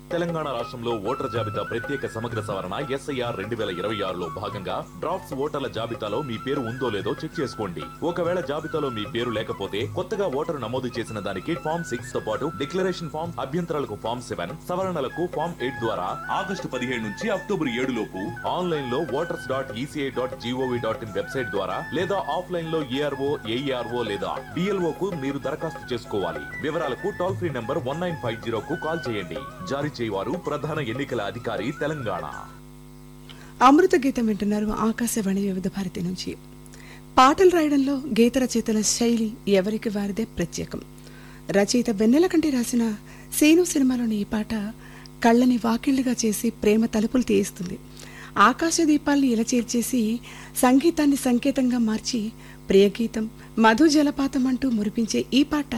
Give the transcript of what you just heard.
తెలంగాణ రాష్ట్రంలో ఓటర్ జాబితా ప్రత్యేక సమగ్ర సవరణ ఎస్ఐఆర్ రెండు వేల ఇరవై ఆరులో భాగంగా డ్రాఫ్ట్స్ ఓటర్ల జాబితాలో మీ పేరు ఉందో లేదో చెక్ చేసుకోండి ఒకవేళ జాబితాలో మీ పేరు లేకపోతే కొత్తగా ఓటరు నమోదు చేసిన దానికి ఫామ్ సిక్స్ తో పాటు డిక్లరేషన్ ఫామ్ అభ్యంతరాలకు ఫామ్ సెవెన్ సవరణలకు ఫామ్ ఎయిట్ ద్వారా ఆగస్టు పదిహేడు నుంచి అక్టోబర్ ఏడు లోపు ఆన్లైన్ లో voters dot ECI dot GOV dot in website ద్వారా లేదా ఆఫ్లైన్ లో ఏఆర్ఓ ఏఈఆర్ఓ లేదా డిఎల్ఓ కు మీరు దరఖాస్తు చేసుకోవాలి వివరాలకు toll free number one nine five zero కు కాల్ చేయండి జారీ చేయవారు ప్రధాన ఎన్నికల అధికారి తెలంగాణ అమృత గీతం వింటున్నారు ఆకాశవాణి వివిధ భారతి నుంచి పాటలు రాయడంలో గీత రచయితల శైలి ఎవరికి వారిదే ప్రత్యేకం రచయిత వెన్నెల కంటి రాసిన సేను సినిమాలోని ఈ పాట కళ్ళని వాకిళ్లుగా చేసి ప్రేమ తలుపులు తీయిస్తుంది ఆకాశ దీపాల్ని ఇలా చేర్చేసి సంగీతాన్ని సంకేతంగా మార్చి ప్రియగీతం మధు జలపాతం అంటూ మురిపించే ఈ పాట